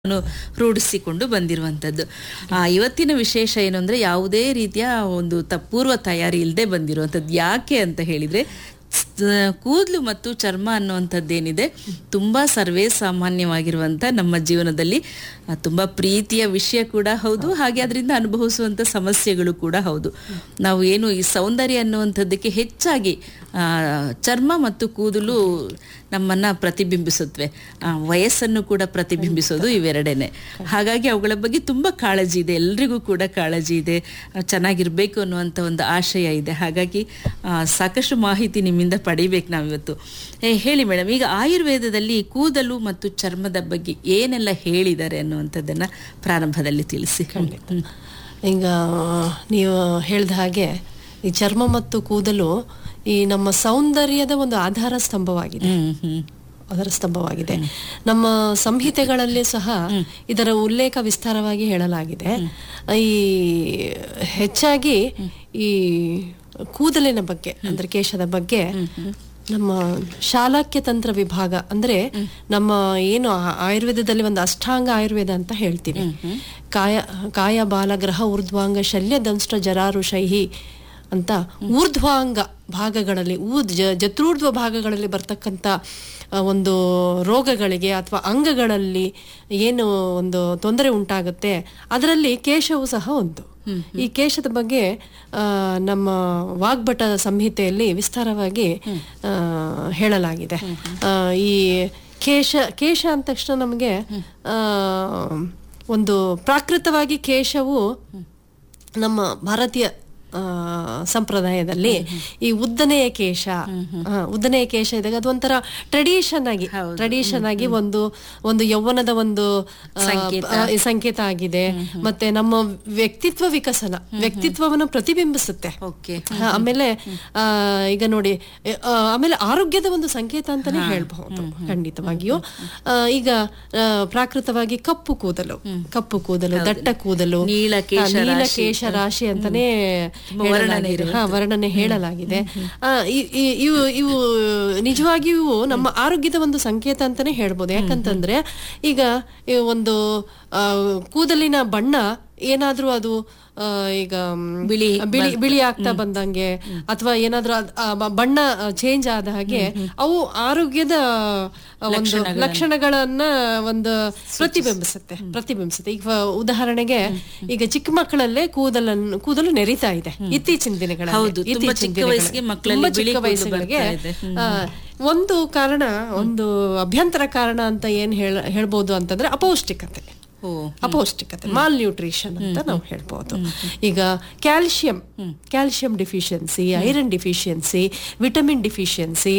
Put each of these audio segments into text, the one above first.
ನಾನು ರೂಢಿಸಿಕೊಂಡು ಬಂದಿರುವಂಥದ್ದು ಆ ಇವತ್ತಿನ ವಿಶೇಷ ಏನು ಅಂದರೆ ಯಾವುದೇ ರೀತಿಯ ಒಂದು ತ ಪೂರ್ವ ತಯಾರಿ ಇಲ್ಲದೆ ಬಂದಿರುವಂಥದ್ದು ಯಾಕೆ ಅಂತ ಹೇಳಿದರೆ ಕೂದಲು ಮತ್ತು ಚರ್ಮ ಅನ್ನುವಂಥದ್ದೇನಿದೆ ತುಂಬ ಸರ್ವೇ ಸಾಮಾನ್ಯವಾಗಿರುವಂಥ ನಮ್ಮ ಜೀವನದಲ್ಲಿ ಆ, ತುಂಬ ಪ್ರೀತಿಯ ವಿಷಯ ಕೂಡ ಹೌದು ಹಾಗೆ ಅದರಿಂದ ಅನುಭವಿಸುವಂಥ ಸಮಸ್ಯೆಗಳು ಕೂಡ ಹೌದು ನಾವು ಏನು ಈ ಸೌಂದರ್ಯ ಅನ್ನುವಂಥದ್ದಕ್ಕೆ ಹೆಚ್ಚಾಗಿ ಆ, ಚರ್ಮ ಮತ್ತು ಕೂದಲು ನಮ್ಮನ್ನ ಪ್ರತಿಬಿಂಬಿಸುತ್ತವೆ ಆ, ವಯಸ್ಸನ್ನು ಕೂಡ ಪ್ರತಿಬಿಂಬಿಸೋದು ಇವೆರಡೇನೆ ಹಾಗಾಗಿ ಅವುಗಳ ಬಗ್ಗೆ ತುಂಬ ಕಾಳಜಿ ಇದೆ ಎಲ್ರಿಗೂ ಕೂಡ ಕಾಳಜಿ ಇದೆ ಆ, ಚೆನ್ನಾಗಿರ್ಬೇಕು ಅನ್ನುವಂಥ ಒಂದು ಆಶಯ ಇದೆ ಹಾಗಾಗಿ ಆ, ಸಾಕಷ್ಟು ಮಾಹಿತಿ ನಿಮ್ಮಿಂದ ಪಡಿಬೇಕು ನಾವಿವತ್ತು ಏ, ಹೇಳಿ ಮೇಡಮ್ ಈಗ ಆಯುರ್ವೇದದಲ್ಲಿ ಕೂದಲು ಮತ್ತು ಚರ್ಮದ ಬಗ್ಗೆ ಏನೆಲ್ಲ ಹೇಳಿದ್ದಾರೆ ಅನ್ನುವಂಥದ್ದನ್ನ ಪ್ರಾರಂಭದಲ್ಲಿ ತಿಳಿಸಿ ಹ್ಮ್. ಈಗ ನೀವು ಹೇಳ್ದ ಹಾಗೆ ಈ ಚರ್ಮ ಮತ್ತು ಕೂದಲು ಈ ನಮ್ಮ ಸೌಂದರ್ಯದ ಒಂದು ಆಧಾರ ಸ್ತಂಭವಾಗಿದೆ ಹ್ಮ್ ಹ್ಮ್ ಅದರ ಸ್ತಂಭವಾಗಿದೆ ನಮ್ಮ ಸಂಹಿತೆಗಳಲ್ಲಿ ಸಹ ಇದರ ಉಲ್ಲೇಖ ವಿಸ್ತಾರವಾಗಿ ಹೇಳಲಾಗಿದೆ ಈ ಹೆಚ್ಚಾಗಿ ಈ ಕೂದಲಿನ ಬಗ್ಗೆ ಅಂದ್ರೆ ಕೇಶದ ಬಗ್ಗೆ ನಮ್ಮ ಶಾಲಾಕ್ಯ ತಂತ್ರ ವಿಭಾಗ ಅಂದ್ರೆ ನಮ್ಮ ಏನು ಆ- ಆಯುರ್ವೇದದಲ್ಲಿ ಒಂದು ಅಷ್ಟಾಂಗ ಆಯುರ್ವೇದ ಅಂತ ಹೇಳ್ತೀವಿ ಕಾಯ ಕಾಯ ಬಾಲ ಗ್ರಹ ಊರ್ಧ್ವಾಂಗ ಶಲ್ಯ ದಂಷ್ಟ ಜರಾರುಷೈಹಿ ಅಂತ ಊರ್ಧ್ವಾಂಗ ಭಾಗಗಳಲ್ಲಿ ಊರ್ ಜ ಜತ್ರೂರ್ಧ್ವ ಭಾಗಗಳಲ್ಲಿ ಬರ್ತಕ್ಕಂಥ ಆ, ಒಂದು ರೋಗಗಳಿಗೆ ಅಥವಾ ಅಂಗಗಳಲ್ಲಿ ಏನು ಒಂದು ತೊಂದರೆ ಉಂಟಾಗುತ್ತೆ ಅದರಲ್ಲಿ ಕೇಶವು ಸಹ ಒಂದು ಈ ಕೇಶದ ಬಗ್ಗೆ ಆ, ನಮ್ಮ ವಾಗ್ಭಟ ಸಂಹಿತೆಯಲ್ಲಿ ವಿಸ್ತಾರವಾಗಿ ಆ, ಹೇಳಲಾಗಿದೆ ಆ, ಈ ಕೇಶ ಕೇಶ ಅಂದ ತಕ್ಷಣ ನಮಗೆ ಆ, ಒಂದು ಪ್ರಾಕೃತವಾಗಿ ಕೇಶವು ನಮ್ಮ ಭಾರತೀಯ ಆ, ಸಂಪ್ರದಾಯದಲ್ಲಿ ಈ ಉದ್ದನೆಯ ಕೇಶ ಆ, ಉದ್ದನೆಯ ಕೇಶ ಇದ್ದಾಗ ಅದೊಂಥರ ಟ್ರೆಡಿಷನ್ ಆಗಿ ಟ್ರೆಡಿಷನ್ ಆಗಿ ಒಂದು ಒಂದು ಯೌವನದ ಒಂದು ಆ, ಆ, ಸಂಕೇತ ಆಗಿದೆ ಮತ್ತೆ ನಮ್ಮ ವ್ಯಕ್ತಿತ್ವ ವಿಕಸನ ವ್ಯಕ್ತಿತ್ವವನ್ನು ಪ್ರತಿಬಿಂಬಿಸುತ್ತೆ ಓಕೆ ಆ, ಆಮೇಲೆ ಆ, ಈಗ ನೋಡಿ ಆ, ಆಮೇಲೆ ಆರೋಗ್ಯದ ಒಂದು ಸಂಕೇತ ಅಂತಾನೆ ಹೇಳ್ಬಹುದು ಖಂಡಿತವಾಗಿಯೂ ಆ, ಈಗ ಆ, ಪ್ರಾಕೃತವಾಗಿ ಕಪ್ಪು ಕೂದಲು ಕಪ್ಪು ಕೂದಲು ದಟ್ಟ ಕೂದಲು ನೀಳ ಆ, ನೀಲ ಕೇಶ ರಾಶಿ ಅಂತಾನೆ ಹೇಳಲಾಗಿದೆ. ಹಾ, ವರ್ಣನೆ ಹೇಳಲಾಗಿದೆ ಆ, ಇ- ಇ- ಇವು ಇವು ನಿಜವಾಗಿಯೂ ಇವು ನಮ್ಮ ಆರೋಗ್ಯದ ಒಂದು ಸಂಕೇತ ಅಂತಾನೆ ಹೇಳ್ಬೋದು ಯಾಕಂತಂದ್ರೆ ಈಗ ಈ ಒಂದು ಆ, ಕೂದಲಿನ ಬಣ್ಣ ಏನಾದ್ರೂ ಅದು ಆ, ಈಗ ಮ್, ಬಿಳಿ ಬಿಳಿ ಬಿಳಿ ಆಗ್ತಾ ಬಂದಂಗೆ ಅಥವಾ ಏನಾದ್ರೂ ಅದ್- ಆ ಬ- ಬಣ್ಣ ಚೇಂಜ್ ಆದ ಹಾಗೆ ಅವು ಆರೋಗ್ಯದ ಆ, ಒಂದು ಲಕ್ಷಣಗಳನ್ನ ಒಂದು ಪ್ರತಿಬಿಂಬಿಸುತ್ತೆ ಪ್ರತಿಬಿಂಬಿಸುತ್ತೆ ಈಗ ಉದಾಹರಣೆಗೆ ಈಗ ಚಿಕ್ಕ ಮಕ್ಕಳಲ್ಲೇ ಕೂದಲನ್ನು ಕೂದಲು ನೆರಿತಾ ಇದೆ ಇತ್ತೀಚಿನ ದಿನಗಳಲ್ಲಿ ಹೌದು, ತುಂಬಾ ಇತ್ತೀಚಿನ ಚಿಕ್ಕ ದಿನಗಳಲ್ಲಿ. ವಯಸ್ಸಿಗೆ ಮಕ್ಕಳಲ್ಲಿ ತುಂಬಾ ಬಿಳಿ ಚಿಕ್ಕ ಕೂದಲು ವಯಸ್ಸುಗಳಿಗೆ ಬರ್ತಾ ಇದೆ. ಆ, ಒಂದು ಕಾರಣ ಒಂದು ಅಭ್ಯಂತರ ಕಾರಣ ಅಂತ ಏನ್ ಹೇಳ ಹೇಳ್ಬೋದು ಅಂತಂದ್ರೆ ಅಪೌಷ್ಟಿಕತೆ ಓ ಅಪೌಷ್ಟಿಕತೆ ಮಾಲ್ ನ್ಯೂಟ್ರಿಷನ್ ಅಂತ ನಾವು ಹೇಳ್ಬೋದು ಈಗ calcium calcium deficiency iron deficiency vitamin deficiency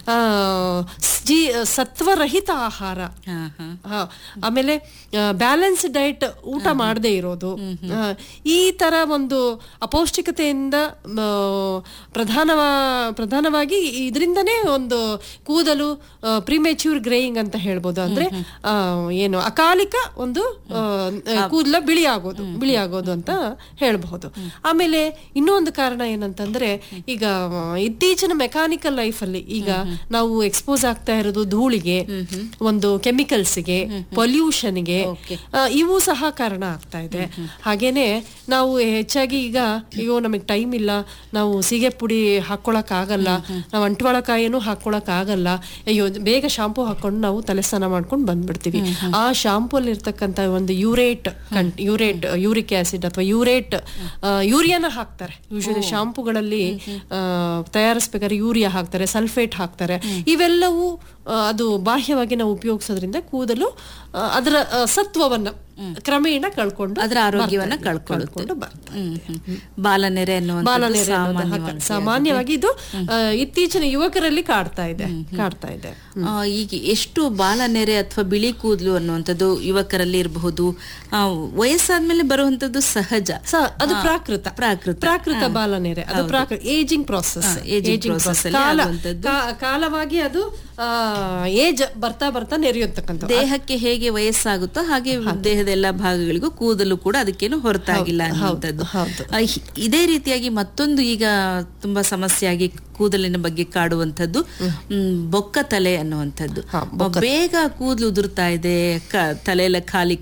ಜಿ ಸತ್ವರಹಿತ ಆಹಾರ ಹಾ ಹಾ ಹಾ, ಆಮೇಲೆ ಬ್ಯಾಲೆನ್ಸ್ ಡೈಟ್ ಊಟ ಮಾಡದೇ ಇರೋದು ಆ, ಈ ತರ ಒಂದು ಅಪೌಷ್ಟಿಕತೆಯಿಂದ ಆ, ಪ್ರಧಾನವ ಪ್ರಧಾನವಾಗಿ ಇದರಿಂದನೇ ಒಂದು ಕೂದಲು ಪ್ರಿಮೆಚ್ಯೂರ್ ಗ್ರೇಯಿಂಗ್ ಅಂತ ಹೇಳ್ಬೋದು ಅಂದ್ರೆ ಆ, ಏನು ಅಕಾಲಿಕ ಒಂದು ಆ, ಕೂದಲ ಬಿಳಿ ಆಗೋದು ಬಿಳಿ ಆಗೋದು ಅಂತ ಹೇಳ್ಬಹುದು ಆಮೇಲೆ ಇನ್ನೂ ಒಂದು ಕಾರಣ ಏನಂತಂದ್ರೆ ಈಗ ಆ, ಇತ್ತೀಚಿನ ಮೆಕ್ಯಾನಿಕಲ್ ಲೈಫ್ ಅಲ್ಲಿ ಈಗ ನಾವು ಎಕ್ಸ್ಪೋಸ್ ಆಗ್ತಾ ಇರೋದು ಧೂಳಿಗೆ ಒಂದು ಕೆಮಿಕಲ್ಸ್ಗೆ ಪೊಲ್ಯೂಷನ್ಗೆ ಇವು ಸಹ ಕಾರಣ ಆಗ್ತಾ ಇದೆ ಹಾಗೇನೆ ನಾವು ಹೆಚ್ಚಾಗಿ ಈಗ ಅಯ್ಯೋ ನಮಗೆ ಟೈಮ್ ಇಲ್ಲ ನಾವು ಸೀಗೆ ಪುಡಿ ಹಾಕೊಳಕ್ ಆಗಲ್ಲ ನಾವು ಅಂಟ್ವಾಳಕಾಯಿನೂ ಹಾಕೊಳಕ್ ಆಗಲ್ಲ ಅಯ್ಯೋ ಬೇಗ ಶಾಂಪೂ ಹಾಕೊಂಡು ನಾವು ತಲೆ ಸ್ನಾನ ಮಾಡ್ಕೊಂಡು ಬಂದ್ಬಿಡ್ತೀವಿ ಆ ಶಾಂಪೂ ಅಲ್ಲಿ ಇರ್ತಕ್ಕಂತ ಒಂದು ಯೂರೇಟ್ ಯೂರೇಟ್ ಯೂರಿಕ್ ಆಸಿಡ್ ಅಥವಾ ಯೂರೇಟ್ ಯೂರಿಯಾನ ಹಾಕ್ತಾರೆ ಯೂಶಲಿ ಶಾಂಪೂಗಳಲ್ಲಿ ತಯಾರಿಸ್ಬೇಕಾದ್ರೆ ಯೂರಿಯಾ ಹಾಕ್ತಾರೆ ಸಲ್ಫೇಟ್ ಹಾಕ್ತಾರೆ ಇವೆಲ್ಲವೂ ಆ, ಅದು ಬಾಹ್ಯವಾಗಿ ನಾವು ಉಪಯೋಗಿಸೋದ್ರಿಂದ ಕೂದಲು ಆ, ಅದರ ಆ, ಸತ್ವವನ್ನ ಕ್ರಮೇಣ ಕಳ್ಕೊಂಡು ಅದರ ಆರೋಗ್ಯವನ್ನ ಬರ್ತಾ ಇದೆ. ಕಳ್ಕೊಳ್ಳುತ್ತೆ ಕಳ್ಕೊಂಡು ಬರ್ತಾ ಇದೆ. ಹ್ಮ್, ಹ್ಮ್. ಬಾಲನೆರೆ ಅನ್ನುವಂಥದ್ದು ಬಾಲನೆರೆ ಅನ್ನೋದು ಸಾಮಾನ್ಯವಾಗಿ ಹಾಕ- ಸಾಮಾನ್ಯವಾಗಿ ಇದು ಆ, ಇತ್ತೀಚಿನ ಯುವಕರಲ್ಲಿ ಕಾಡ್ತಾ ಇದೆ ಕಾಡ್ತಾ ಇದೆ ಆ, ಈಗ ಎಷ್ಟು ಬಾಲನೆರೆ ಅಥವಾ ಬಿಳಿ ಕೂದಲು ಅನ್ನುವಂಥದ್ದು ಯುವಕರಲ್ಲಿ ಇರಬಹುದು ಆ, ವಯಸ್ಸಾದ್ಮೇಲೆ ಬರುವಂತದ್ದು ಸಹಜ ಸ- ಅದು ಪ್ರಾಕೃತ ಪ್ರಾಕೃತ. ಪ್ರಾಕೃತ ಬಾಲನೆರೆ ಅದು ಪ್ರಾಕೃತ ಏಜಿಂಗ್ ಪ್ರಾಸೆಸ್ ಹಾ, aging process ಅಲ್ಲಿ ಆಗುವಂಥದ್ದು. ಕಾಲವಾಗಿ ಅದು ಆ, ಏಜ್ ಬರ್ತಾ ಬರ್ತಾ ನೆರೆಯತಕ್ಕಂಥ ದೇಹಕ್ಕೆ ಹೇಗೆ ವಯಸ್ಸಾಗುತ್ತೋ ಹಾಗೆ ದೇಹದ ಎಲ್ಲಾ ಭಾಗಗಳಿಗೂ ಕೂದಲು ಕೂಡ ಅದಕ್ಕೇನು ಹೊರತಾಗಿಲ್ಲ ಅನ್ನುವಂಥದ್ದು ಹೌದು. ಆ, ಹಿ- ಇದೇ ರೀತಿಯಾಗಿ ಮತ್ತೊಂದು ಈಗ ತುಂಬಾ ಸಮಸ್ಯೆಯಾಗಿ ಕೂದಲಿನ ಬಗ್ಗೆ ಕಾಡುವಂಥದ್ದು ಹ್ಮ್, ಬೊಕ್ಕ ತಲೆ ಅನ್ನುವಂಥದ್ದು ಬೇಗ ಕೂದಲು ಉದುರ್ತಾ ಇದೆ ಕ- ತಲೆ ಎಲ್ಲ ಖಾಲಿ